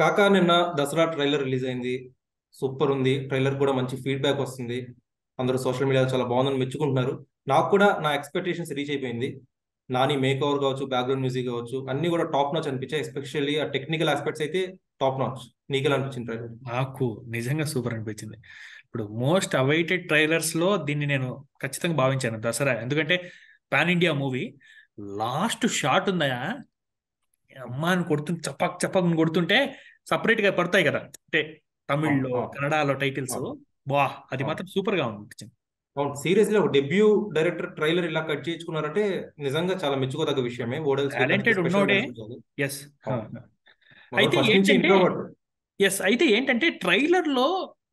కాకా నిన్న Dasara trailer release అయింది సూపర్ ఉంది ట్రైలర్ కూడా మంచి ఫీడ్బ్యాక్ వస్తుంది అందరూ సోషల్ మీడియాలో చాలా బాగుందని మెచ్చుకుంటున్నారు నాకు కూడా నా ఎక్స్పెక్టేషన్స్ రీచ్ అయిపోయింది నాని మేక్ ఓవర్ కావచ్చు బ్యాక్గ్రౌండ్ మ్యూజిక్ కావచ్చు అన్ని కూడా టాప్ నాచ్ అనిపించాయి ఎస్పెషల్లీ ఆ టెక్నికల్ ఆస్పెక్ట్స్ అయితే టాప్ నాచ్ నీకెలా అనిపించింది ట్రైలర్ నాకు నిజంగా సూపర్ అనిపించింది ఇప్పుడు మోస్ట్ అవైటెడ్ ట్రైలర్స్ లో దీన్ని నేను ఖచ్చితంగా భావించాను దసరా ఎందుకంటే pan India movie last shot ఉందా అమ్మ అని కొడుతుంటే చపక్ చపక్ అని కొడుతుంటే సపరేట్ గా పడతాయి కదా అంటే తమిళ్లో అవును, అవును. కన్నడలో టైటిల్స్ అవును. వా అది అవును. మాత్రం సూపర్ గా అనిపించింది అవును సీరియస్లీ ఒక డెబ్యూ డైరెక్టర్ ట్రైలర్ ఇలా కట్ చేయించుకున్నారంటే నిజంగా చాలా మెచ్చుకోదగ్గ విషయమే ఓడల్ టాలెంటెడ్ ఉన్నోడే ఎస్ అయితే ఫస్ట్ నుంచి ఏంటంటే ఇంట్రోవర్ట్ ఎస్ అయితే ఏంటంటే ట్రైలర్ లో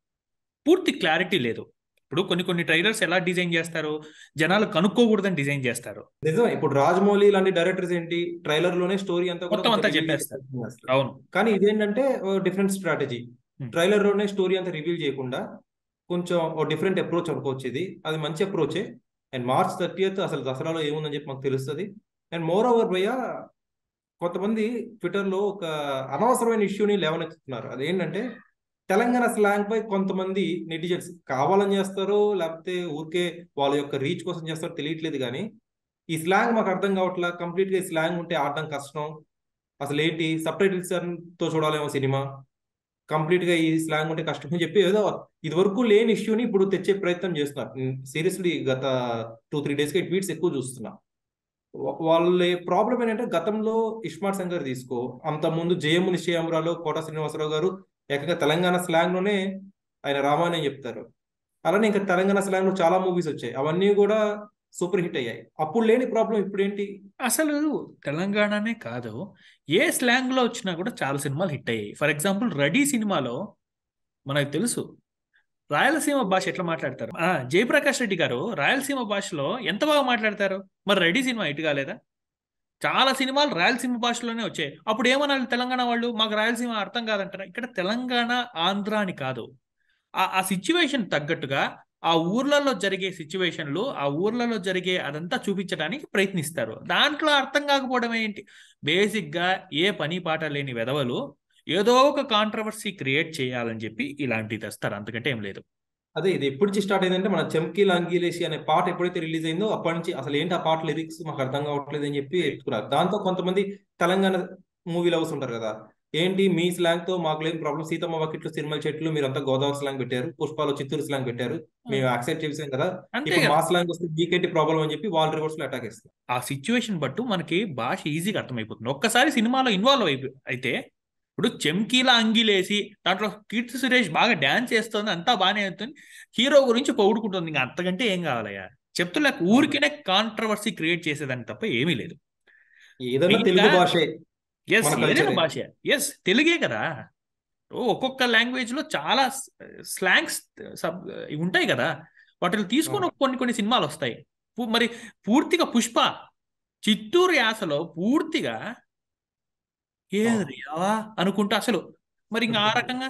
పూర్తి క్లారిటీ లేదు ఇప్పుడు కొన్ని కొన్ని ట్రైలర్స్ ఎలా డిజైన్ చేస్తారు జనాలు కనుక్కోకూడదని డిజైన్ చేస్తారు నిజమే ఇప్పుడు రాజమౌళి లాంటి డైరెక్టర్స్ ఏంటి ట్రైలర్ లోనే స్టోరీ అంతా కూడా మొత్తం అంతా కొంచెం reveal చెప్పేస్తారు. చేస్తారు. అవును కానీ ఇదేంటంటే డిఫరెంట్ స్ట్రాటజీ Hmm. ట్రైలర్ లోనే స్టోరీ అంతా రివీల్ చేయకుండా కొంచెం ఓ డిఫరెంట్ అప్రోచ్ అనుకోవచ్చు ఇది అది మంచి అప్రోచే అండ్ మార్చ్ థర్టీయత్ అసలు దసరాలో ఏముందని చెప్పి మాకు తెలుస్తుంది అండ్ మోర్ ఓవర్ భయ్య కొంతమంది ట్విట్టర్ లో ఒక అనవసరమైన ఇష్యూని లేవనెత్తుతున్నారు అదేంటంటే తెలంగాణ స్లాంగ్ పై కొంతమంది నెటిజన్స్ కావాలని చేస్తారో లేకపోతే ఊరికే వాళ్ళ యొక్క రీచ్ కోసం చేస్తారో తెలియట్లేదు కానీ ఈ స్లాంగ్ మాకు అర్థం కావట్లా కంప్లీట్ గా ఈ స్లాంగ్ ఉంటే ఆడడం కష్టం అసలు ఏంటి సబ్ టైటిల్స్ తో చూడాలేమో సినిమా కంప్లీట్ గా ఈ స్లాంగ్ ఉంటే కష్టం అని చెప్పి ఏదో ఇది వరకు లేని ఇష్యూని ఇప్పుడు తెచ్చే ప్రయత్నం చేస్తున్నారు సీరియస్లీ గత టూ త్రీ డేస్ గా ట్వీట్స్ ఎక్కువ చూస్తున్నా వా- వాళ్ళ ప్రాబ్లం ఏంటంటే గతంలో ఇస్మార్ట్ శంకర్ తీసుకో అంత ముందు జయము నిశ్చయమరాలో కోట శ్రీనివాసరావు గారు ఏకంగా తెలంగాణ స్లాంగ్ లోనే ఆయన రామాయణం చెప్తారు అలానే ఇంకా తెలంగాణ స్లాంగ్ లో చాలా మూవీస్ వచ్చాయి అవన్నీ కూడా సూపర్ హిట్ అయ్యాయి అప్పుడు లేని ప్రాబ్లం ఇప్పుడు ఏంటి అసలు తెలంగాణనే కాదు ఏ స్లాంగ్ లో వచ్చినా కూడా చాలా సినిమాలు హిట్ అయ్యాయి ఫర్ ఎగ్జాంపుల్ రెడీ సినిమాలో మనకు తెలుసు రాయలసీమ భాష ఎట్లా మాట్లాడతారు ఆ జయప్రకాష్ రెడ్డి గారు రాయలసీమ భాషలో ఎంత బాగా మాట్లాడతారు మరి రెడీ సినిమా హిట్ కాలేదా చాలా సినిమాలు రాయలసీమ భాషలోనే వచ్చాయి అప్పుడు ఏమనాలి తెలంగాణ వాళ్ళు మాకు రాయలసీమ అర్థం కాదంటారా ఇక్కడ తెలంగాణ ఆంధ్ర అని కాదు ఆ ఆ సిచ్యువేషన్ తగ్గట్టుగా ఆ ఊర్లలో జరిగే సిచ్యువేషన్లు ఆ ఊర్లలో జరిగే అదంతా చూపించడానికి ప్రయత్నిస్తారు దాంట్లో అర్థం కాకపోవడం ఏంటి బేసిక్ గా ఏ పని పాట లేని వెధవలు ఏదో ఒక కాంట్రవర్సీ క్రియేట్ చేయాలని చెప్పి ఇలాంటివి తెస్తారు అంతకంటే ఏం లేదు అదే ఇది ఎప్పుడు నుంచి స్టార్ట్ అయిందంటే మన చెంకి లాంగిలేసి అనే పాట ఎప్పుడైతే రిలీజ్ అయిందో అప్పటి నుంచి అసలు ఏంటి ఆ పాట లిరిక్స్ మాకు అర్థం కావట్లేదు అని చెప్పి ఎత్తుకున్నారు దాంతో కొంతమంది తెలంగాణ మూవీ లవర్స్ ఉంటారు కదా ఏంటి మీ స్లాంగ్ తో మాకు లేని ప్రాబ్లం సీతమ్మ వాకిట్లు సినిమా చెట్లు మీరు అంతా గోదావరి స్లాంగ్ పెట్టారు పుష్పాలు చిత్తూరు స్లాంగ్ పెట్టారు మేము యాక్సెప్ట్ చేసాం కదా అంతే ఇప్పుడు కదా మా స్లాంగ్ వస్తే మీకేంటి ప్రాబ్లం అని చెప్పి వాళ్ళ రివర్స్ లో అటాక్ ఇస్తారు ఆ సిచ్యువేషన్ బట్టు మనకి భాష ఈజీగా అర్థమైపోతుంది ఒక్కసారి సినిమాలో ఇన్వాల్వ్ అయి అయితే ఇప్పుడు చెమ్కీలా అంగిలేసి దాంట్లో కీర్తి సురేష్ బాగా డాన్స్ చేస్తుంది అంతా బాగానే అవుతుంది హీరో గురించి పొగుడుకుంటుంది ఇంకా అంతకంటే ఏం కావాలయ్యా చెప్తున్నా ఊరికేనే కాంట్రవర్సీ క్రియేట్ చేసేదానికి తప్ప ఏమీ లేదు ఏదైనా ఇంకా- తెలుగు భాషే ఎస్ మన ఏదైనా culture ఏ. భాష ఎస్ తెలుగే కదా ఓ, ఒక్కొక్క లాంగ్వేజ్ లో చాలా స్లాంగ్స్ సబ్ ఇవి ఉంటాయి కదా వాటిని తీసుకొని అవును. కొన్ని కొన్ని సినిమాలు వస్తాయి పు- మరి పూర్తిగా పుష్ప చిత్తూరు యాసలో పూర్తిగా ఏరియా అనుకుంటా అసలు మరి ఇంకా ఆ రకంగా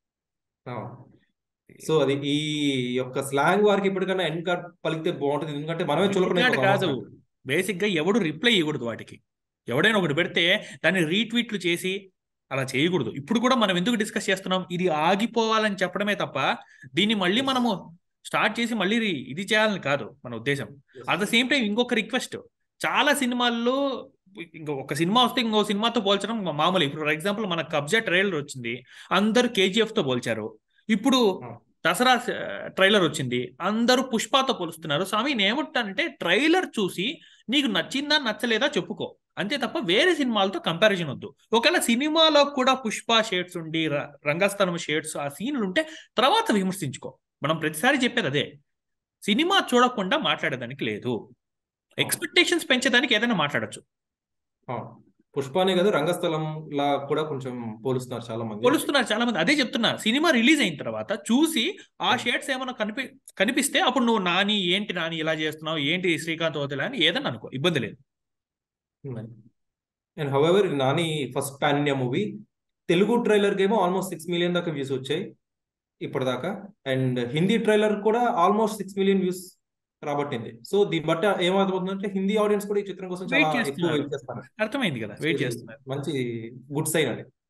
సో అది ఈ యొక్క స్లాంగ్ వారికి ఇప్పటికన్నా ఎండ్ కార్డ్ పలికితే బాగుంటుంది ఎందుకంటే మనమే చులకన Endcard అయిపోతాం కాదు అనవసరంగా. బేసిక్ గా ఎవడు రిప్లై ఇవ్వకూడదు వాటికి ఎవడైనా ఒకటి పెడితే దాన్ని రీట్వీట్లు చేసి అలా చేయకూడదు ఇప్పుడు కూడా మనం ఎందుకు డిస్కస్ చేస్తున్నాం ఇది ఆగిపోవాలని చెప్పడమే తప్ప దీన్ని మళ్ళీ మనము స్టార్ట్ చేసి మళ్ళీ రి- ఇది చేయాలని కాదు మన ఉద్దేశం అట్ ద సేమ్ టైం ఇంకొక రిక్వెస్ట్ చాలా సినిమాల్లో ఇంకో ఒక సినిమా వస్తే ఇంకో సినిమాతో పోల్చడం మా- మామూలు ఇప్పుడు ఫర్ ఎగ్జాంపుల్ మన కబ్జా ట్రైలర్ వచ్చింది అందరూ కేజీఎఫ్ తో పోల్చారు ఇప్పుడు Hmm. దసరా ట్రైలర్ వచ్చింది అందరూ పుష్పతో పోలుస్తున్నారు స్వామి నేనేమంటానంటే ట్రైలర్ చూసి నీకు నచ్చిందా నచ్చలేదా చెప్పుకో అంతే తప్ప వేరే సినిమాలతో కంపారిజన్ వద్దు ఒకవేళ సినిమాలో కూడా పుష్ప షేడ్స్ ఉండి ర- రంగస్థలం షేడ్స్ ఆ సీన్లు ఉంటే తర్వాత విమర్శించుకో మనం ప్రతిసారి చెప్పేది అదే సినిమా చూడకుండా మాట్లాడేదానికి లేదు ఎక్స్పెక్టేషన్స్ పెంచేదానికి ఏదైనా మాట్లాడొచ్చు ఆ, పుష్పనే కదా రంగస్థలం లా కూడా కొంచెం పోలుస్తున్నారు చాలా మంది పోలుస్తున్నారు చాలా మంది అదే చెప్తున్నా సినిమా రిలీజ్ అయిన తర్వాత చూసి ఆ షేడ్స్ ఏమైనా కనిపి కనిపిస్తే అప్పుడు నువ్వు నాని ఏంటి నాని ఇలా చేస్తున్నావు ఏంటి శ్రీకాంత్ వదిలే అని ఏదన్నా అనుకో ఇబ్బంది లేదు and however Nani first pan India movie Telugu trailer ఏమో ఆల్మోస్ట్ సిక్స్ మిలియన్ దాకా వ్యూస్ వచ్చాయి ఇప్పటిదాకా అండ్ హిందీ ట్రైలర్ కూడా ఆల్మోస్ట్ సిక్స్ మిలియన్ వ్యూస్ రాబట్టింది సో దీన్ని బట్టి ఏమవుతుందంటే హిందీ ఆడియన్స్ కూడా ఈ చిత్రం కోసం Wait చాలా ఎక్కువ చేస్తున్నారు. వెయిట్ చేస్తారు అర్థమైంది కదా వెయిట్ చేస్తున్నారు మంచి గుడ్ సైన్ అది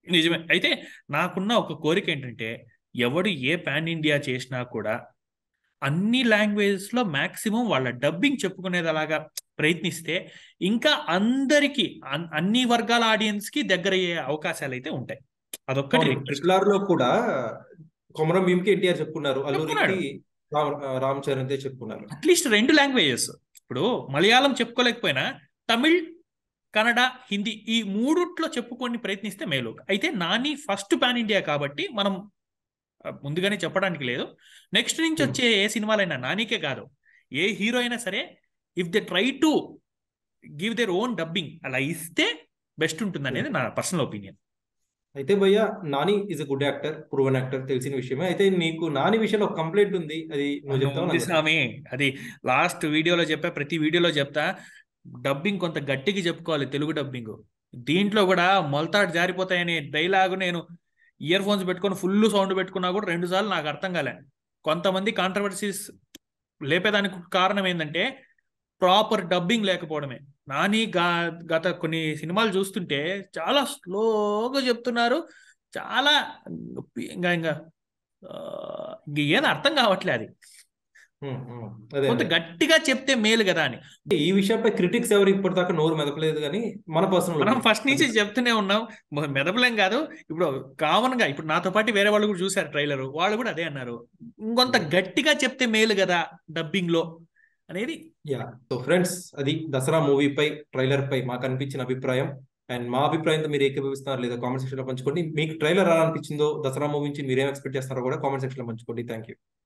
నిజమే అయితే నాకున్న ఒక కోరిక ఏంటంటే ఎవడు ఏ పాన్ ఇండియా చేసినా కూడా అన్ని లాంగ్వేజెస్ లో మాక్సిమం వాళ్ళ డబ్బింగ్ చెప్పుకునేది అలాగా ప్రయత్నిస్తే ఇంకా అందరికి అన్- అన్ని వర్గాల ఆడియన్స్ కి దగ్గర అయ్యే అవకాశాలు అయితే ఉంటాయి అదొక్కటి రిక్వెస్ట్ ట్రిపుల్ ఆర్ లో కూడా కొమరం భీమ్కి ఎన్టీఆర్ చెప్పుకున్నారు చెప్పుకున్నాడు. అల్లూరికి రామ్ రామ్ చరణ్ తే చెప్పుకున్నారు అట్లీస్ట్ రెండు లాంగ్వేజెస్ ఇప్పుడు మలయాళం చెప్పుకోలేకపోయినా తమిళ్ కన్నడ హిందీ ఈ మూడుట్లో చెప్పుకొని ప్రయత్నిస్తే మేలు అయితే నాని ఫస్ట్ పాన్ ఇండియా కాబట్టి మనం ఆ, ముందుగానే చెప్పడానికి లేదు నెక్స్ట్ నుంచి Hmm. వచ్చే ఏ సినిమాలైనా నానికే కాదు ఏ హీరో అయినా సరే if they try to give their own dubbing అలా ఇస్తే బెస్ట్ ఉంటుంది అనేది నా పర్సనల్ ఒపీనియన్ అయితే భయ్య Nani is a good actor proven actor తెలిసిన విషయమే అయితే నీకు నాని విషయంలో ఒక కంప్లైంట్ ఉంది అది నువ్వు చెప్తావు ఉంది నాకు స్వామి అది లాస్ట్ వీడియోలో చెప్పా ప్రతి వీడియోలో చెప్తా డబ్బింగ్ కొంత గట్టిగా చెప్పుకోవాలి తెలుగు డబ్బింగ్ దీంట్లో కూడా మొలతాడు జారిపోతాయనే డైలాగ్ నేను ఇయర్ ఫోన్స్ పెట్టుకొని ఫుల్ సౌండ్ పెట్టుకున్నా కూడా రెండు సార్లు నాకు అర్థం కాలే కొంతమంది కాంట్రవర్సీస్ లేపేదానికి కారణం ఏంటంటే ప్రాపర్ డబ్బింగ్ లేకపోవడమే నాని గా గత కొన్ని సినిమాలు చూస్తుంటే చాలా స్లోగా చెప్తున్నారు చాలా ఇంకా ఇంకా ఆ, ఇంక ఏది అర్థం కావట్లే అది ఉమ్, ఉమ్. అదే కొంత అదే. గట్టిగా చెప్తే మేలు కదా అని ఈ విషయంపై క్రిటిక్స్ ఎవరు ఇప్పటిదాకా నోరు మెదపలేదు కానీ మన పర్సనల్ మనం ఫస్ట్ నుంచి చెప్తూనే ఉన్నాం మొ- మెదపలేం కాదు ఇప్పుడు కామన్ గా ఇప్పుడు నాతో పాటు వేరే వాళ్ళు కూడా చూసారు ట్రైలర్ వాళ్ళు కూడా అదే అన్నారు ఇంకొంత గట్టిగా చెప్తే మేలు కదా డబ్బింగ్ లో అనేది యా సో ఫ్రెండ్స్ అది దసరా మూవీ పై ట్రైలర్ పై మాకు అనిపించిన అభిప్రాయం అండ్ మా అభిప్రాయంతో మీరు ఏకీభవిస్తున్నారు లేదా కామెంట్ సెక్షన్ లో పంచుకోండి మీకు ట్రైలర్ ఎలా అనిపించిందో దసరా మూవీ నుంచి మీరేం ఎక్స్పెక్ట్ చేస్తారో కూడా కామెంట్ సెక్షన్ లో పంచుకోండి థ్యాంక్ యూ